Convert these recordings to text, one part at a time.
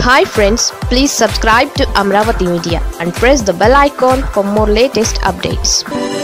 hi friends please subscribe to Amaravati media and press the bell icon for more latest updates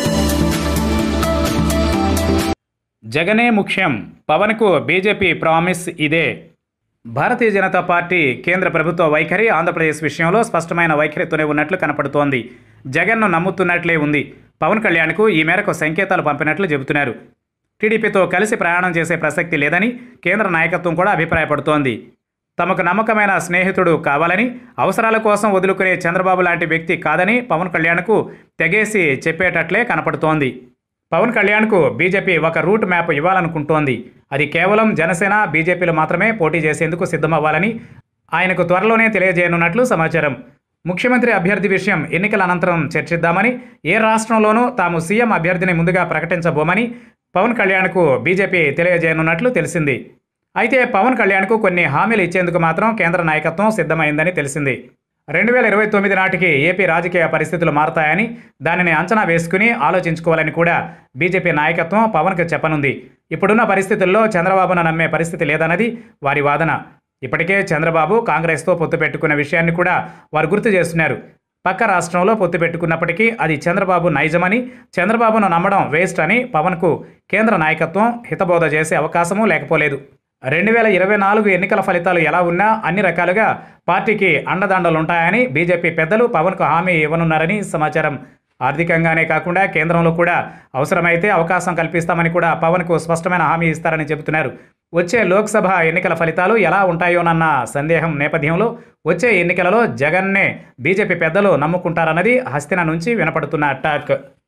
జగనే ముఖ్యం పవన్కు BJP promise ఇదే భారతీయ Janata party కేంద్ర ప్రభుత్వ వైఖరి ఆంధ్రప్రదేశ్ విషయంలో స్పష్టమైన వైఖరితోనే ఉన్నట్లు కనపడుతోంది జగన్ను నమ్ముతున్నట్లే ఉంది పవన్ కళ్యాణ్కు ఈ మేరకు సంకేతాలు పంపినట్లు చెబుతున్నారు టీడీపీతో కలిసి ప్రయాణం చేసే ప్రసక్తి లేదని కేంద్ర నాయకత్వం కూడా అభిప్రాయపడుతోంది తమకు నమ్మకమైన స్నేహితుడు కావాలని అవసరాల కోసం వదులుకునే చంద్రబాబు లాంటి వ్యక్తి కాదని పవన్ కళ్యాణ్కు తెగేసి చెప్పేటట్లే కనపడుతోంది పవన్ కళ్యాణ్కు బీజేపీ ఒక రూట్ మ్యాప్ ఇవ్వాలనుకుంటోంది అది కేవలం జనసేన బీజేపీలు మాత్రమే పోటీ చేసేందుకు సిద్ధమవ్వాలని ఆయనకు త్వరలోనే తెలియజేయనున్నట్లు సమాచారం ముఖ్యమంత్రి అభ్యర్థి విషయం ఎన్నికల అనంతరం చర్చిద్దామని ఏ రాష్ట్రంలోనూ తాము సీఎం అభ్యర్థిని ముందుగా ప్రకటించబోమని పవన్ కళ్యాణ్కు బీజేపీ తెలియజేయనున్నట్లు తెలిసింది అయితే పవన్ కళ్యాణ్కు కొన్ని హామీలు ఇచ్చేందుకు మాత్రం కేంద్ర నాయకత్వం సిద్ధమైందని తెలిసింది రెండు వేల ఇరవై తొమ్మిది నాటికి ఏపీ రాజకీయ పరిస్థితులు మారతాయని దానిని అంచనా వేసుకుని ఆలోచించుకోవాలని కూడా బీజేపీ నాయకత్వం పవన్కు చెప్పనుంది ఇప్పుడున్న పరిస్థితుల్లో చంద్రబాబును నమ్మే పరిస్థితి లేదన్నది వారి వాదన ఇప్పటికే చంద్రబాబు కాంగ్రెస్తో పొత్తు పెట్టుకున్న విషయాన్ని కూడా వారు గుర్తు చేస్తున్నారు పక్క రాష్ట్రంలో పొత్తు పెట్టుకున్నప్పటికీ అది చంద్రబాబు నైజమని చంద్రబాబును నమ్మడం వేస్ట్ అని పవన్కు కేంద్ర నాయకత్వం హితబోధ చేసే అవకాశమూ లేకపోలేదు రెండు వేల ఇరవై నాలుగు ఎన్నికల ఫలితాలు ఎలా ఉన్నా అన్ని రకాలుగా పార్టీకి అండదండలుంటాయని బీజేపీ పెద్దలు పవన్కు హామీ ఇవ్వనున్నారని సమాచారం ఆర్థికంగానే కాకుండా కేంద్రంలో కూడా అవసరమైతే అవకాశం కల్పిస్తామని కూడా పవన్కు స్పష్టమైన హామీ ఇస్తారని చెబుతున్నారు వచ్చే లోక్సభ ఎన్నికల ఫలితాలు ఎలా ఉంటాయోనన్న సందేహం నేపథ్యంలో వచ్చే ఎన్నికలలో జగన్నే బీజేపీ పెద్దలు నమ్ముకుంటారన్నది హస్తిన నుంచి వినపడుతున్న టాక్